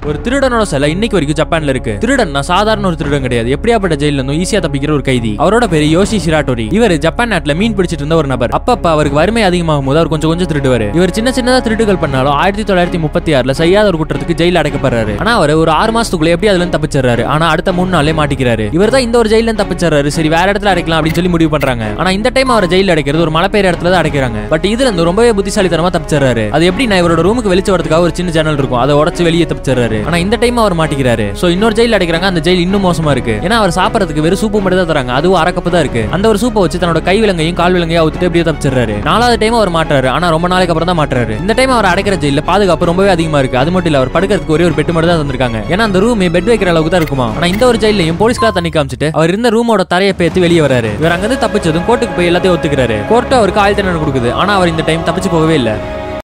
ஒரு திருடனோட சிலை இன்னைக்கு வரைக்கும் ஜப்பான்ல இருக்கு திருடன் நான் சாதாரண ஒரு திருடன் கிடையாது எப்படியாப்பட்ட ஜெயில இருந்தும் ஈஸியா தப்பிக்கிற ஒரு கைதி அவரோட பேரு யோஷி ஷிராட்டோரி இவர் ஜப்பான் நாட்டுல மீன் பிடிச்சிட்டு இருந்த ஒரு நபர் அப்பப்ப அவருக்கு வறுமை அதிகமாகும் போது அவர் கொஞ்சம் கொஞ்சம் திருடுவாரு இவர் சின்ன சின்னதா திருடுகள் பண்ணாலும் ஆயிரத்தி தொள்ளாயிரத்தி முப்பத்தி ஆறுல செய்யாத ஒரு குற்றத்துக்கு ஜெயில அடைக்கப்படுறாரு ஆனா அவர் ஒரு ஆறு மாசத்துக்குள்ள எப்படி அதுல இருந்து தப்பிச்சிடுறாரு ஆனா அடுத்த மூணு நாளே மாட்டிக்கிறாரு இவர் தான் இந்த ஒரு ஜெயில இருந்து தப்பிச்சிடுறாரு சரி வேற இடத்துல அடைக்கலாம் அப்படின்னு சொல்லி முடிவு பண்றாங்க ஆனா இந்த டைம் அவர் ஜெயில அடைக்கிறது ஒரு மலை பெய்யுற இடத்துல தான் அடைக்கிறாங்க பட் இதுல இருந்து ரொம்பவே புத்திசாலித்தனமா தப்பிச்சிடுறாரு அது எப்படி நான் இவரோட ரூமுக்கு வெளிச்சம் வரதுக்காக ஒரு சின்ன ஜன்னல் இருக்கும் அதை உடச்சு வெளியே தப்பிச்சிடுறாரு ஆனா இந்த டைம் அவர் மாட்டிக்கிறாரு சோ இன்னொரு ஜெயில அடைக்கிறாங்க அந்த ஜெயில் இன்னும் மோசமா இருக்கு ஏன்னா அவர் சாப்பிடறதுக்கு வெறும் சூப்பு மட்டும் தான் தராங்க அதுவும் அரைக்கப்பு தான் இருக்கு அந்த ஒரு சூப்பை வச்சு தன்னோட கை விலங்கையும் கால் விலங்கையும் அவுத்துட்டு அப்படியே தப்பிச்சிடுறாரு நாலாவது டைம் அவர் மாட்டுறாரு ஆனா ரொம்ப நாளைக்கு அப்புறம் தான் மாட்டுறாரு இந்த டைம் அவர் அடைக்கிற ஜெயில பாதுகாப்பு ரொம்பவே அதிகமா இருக்கு அது மட்டும் இல்ல அவர் படுக்கிறதுக்கு ஒரே ஒரு பெட் மட்டும் தான் தந்திருக்காங்க ஏன்னா அந்த ரூம் பெட் வைக்கிற அளவுக்கு தான் இருக்குமா ஆனா இந்த ஒரு ஜெயிலையும் போலீஸ்கார தண்ணி காமிச்சிட்டு அவர் இருந்த ரூமோட தரையை பேத்து வெளியே வராரு இவர் அங்கிருந்து தப்பிச்சதும் கோர்ட்டுக்கு போய் எல்லாத்தையும் ஒத்துக்கிறாரு கோர்ட்டு அவருக்கு ஆயுள் தண்டனை கொடுக்குது ஆனா அவர் இந்த டைம் தப்பிச்சு போகவே இல்ல